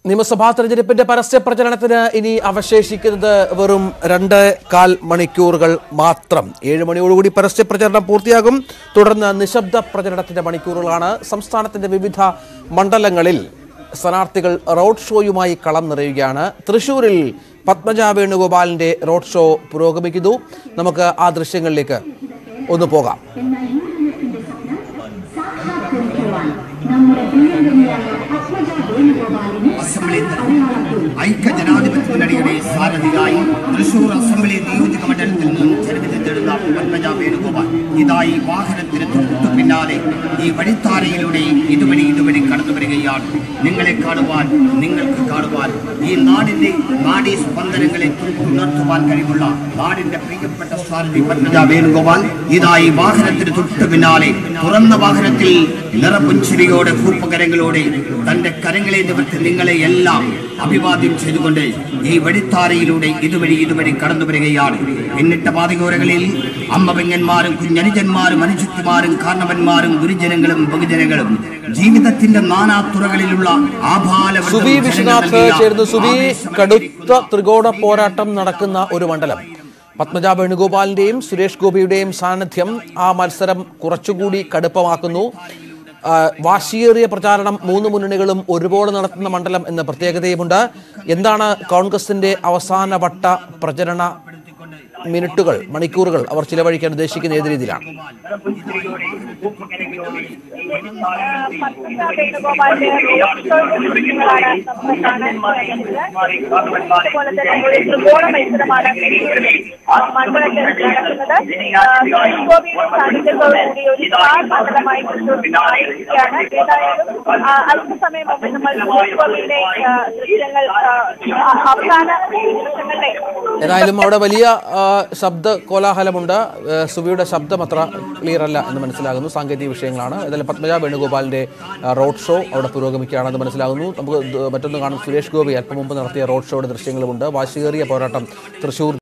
നിയമസഭാ തെരഞ്ഞെടുപ്പിന്റെ പരസ്യ പ്രചരണത്തിന് ഇനി അവശേഷിക്കുന്നത് വെറും രണ്ട് കാൽ മണിക്കൂറുകൾ മാത്രം ഏഴ് മണിയോടുകൂടി പരസ്യ പ്രചരണം പൂർത്തിയാകും തുടർന്ന് നിശബ്ദ പ്രചരണത്തിന്റെ മണിക്കൂറുകളാണ് സംസ്ഥാനത്തിന്റെ വിവിധ മണ്ഡലങ്ങളിൽ സ്ഥാനാർത്ഥികൾ റോഡ് ഷോയുമായി കളം നിറയുകയാണ് തൃശൂരിൽ പത്മജ വേണുഗോപാലിന്റെ റോഡ് ഷോ പുരോഗമിക്കുന്നു നമുക്ക് ആ ദൃശ്യങ്ങളിലേക്ക് ഒന്ന് പോകാം അസംബ്ലി ഐക്യ ജനാധിപത്യ മുന്നണിയുടെ സാരഥിയായി തൃശൂർ അസംബ്ലി നിയോജക മണ്ഡലത്തിൽ നിന്നും ജനവിധി പത്മജ വേണുഗോപാൽ ഇതായി വാഹനത്തിന് തൊട്ടു പിന്നാലെ ഈ വഴിത്താരയിലൂടെ ഇതുവഴി ഇതുവഴി കടന്നു വരികയാണ് നിങ്ങളെ കാണുവാൻ നിങ്ങൾക്ക് കാണുവാൻ ഈ നാടിന്റെ നാടീ സ്പന്ദനങ്ങളെ ഉണർത്തുവാൻ കഴിവുള്ള നാടിന്റെ പ്രിയപ്പെട്ട സാരഥി പത്മജ വേണുഗോപാൽ ഇതായി വാഹനത്തിന് തൊട്ടു പിന്നാലെ തുറന്ന വാഹനത്തിൽ നിറപുഞ്ചിരിയോടെ കൂപ്പകരങ്ങളോടെ തന്റെ കരങ്ങളെ നിവർത്തി നിങ്ങളെ എല്ലാം അഭിവാദ്യം ചെയ്തുകൊണ്ട് ഈ വഴിത്താരയിലൂടെ ഇതുവഴി ഇതുവഴി കടന്നു വരികയാണ് പിന്നിട്ട പാതയോരങ്ങളിൽ അമ്മപെങ്ങന്മാരും കുഞ്ഞനുജന്മാരും അനുചിത്തിമാരും കാരണവന്മാരും ഗുരുജനങ്ങളും ബഹുജനങ്ങളും ജീവിതത്തിന്റെ നാനാ തുറകളിലുള്ള ആഭാല സുബി വിശ്വനാഥ് ചേർന്ന് സുബി കടുത്ത ത്രികോണ പോരാട്ടം നടക്കുന്ന ഒരു മണ്ഡലം പത്മജ വേണുഗോപാലിന്റെയും സുരേഷ് ഗോപിയുടെയും സാന്നിധ്യം ആ മത്സരം കുറച്ചുകൂടി കടുപ്പമാക്കുന്നു ആ, വാശിയേറിയ പ്രചാരണം മൂന്ന് മുന്നണികളും ഒരുപോലെ നടത്തുന്ന മണ്ഡലം എന്ന പ്രത്യേകതയുമുണ്ട് എന്താണ് കോൺഗ്രസിന്റെ അവസാന വട്ട പ്രചരണ മിനിറ്റുകൾ മണിക്കൂറുകൾ അവർ ചിലവഴിക്കാൻ ഉദ്ദേശിക്കുന്ന ഏത് രീതിയിലാണ് പത്മജ വേണുഗോപാലിന്റെ ദൃശ്യങ്ങളാണ് നമുക്ക് കാണാൻ കഴിയുന്നത് അതുപോലെ തന്നെ ഒരു ത്രികോണ മത്സരമാണ് മണ്ഡലത്തിൽ നടക്കുന്നത് സുരേഷ് ഗോപിയുടെ സാന്നിധ്യത്തോടുകൂടി ഒരു സ്റ്റാർ മണ്ഡലമായി മാറിയിരിക്കുകയാണ് ഏതായാലും ആ, അല്പസമയം മുമ്പ് നമ്മൾ സുരേഷ് ഗോപിയുടെ ആ, ദൃശ്യങ്ങൾ ആ, അവസാന നിമിഷങ്ങളുടെ ഏതായാലും അവിടെ വലിയ ആ, ശബ്ദ കോലാഹലമുണ്ട് ആ, സുബിയുടെ ശബ്ദം അത്ര ക്ലിയർ അല്ല എന്ന് മനസ്സിലാകുന്നു സാങ്കേതിക വിഷയങ്ങളാണ് ഏതായാലും പത്മജ വേണുഗോപാലിന്റെ ആ, റോഡ് ഷോ അവിടെ പുരോഗമിക്കുകയാണെന്ന് മനസ്സിലാകുന്നു നമുക്ക് ദ- മറ്റൊന്ന് കാണും സുരേഷ് ഗോപി അല്പം മുമ്പ് നടത്തിയ റോഡ് ഷോയുടെ ദൃശ്യങ്ങളുമുണ്ട് വാശിയേറിയ പോരാട്ടം തൃശൂർ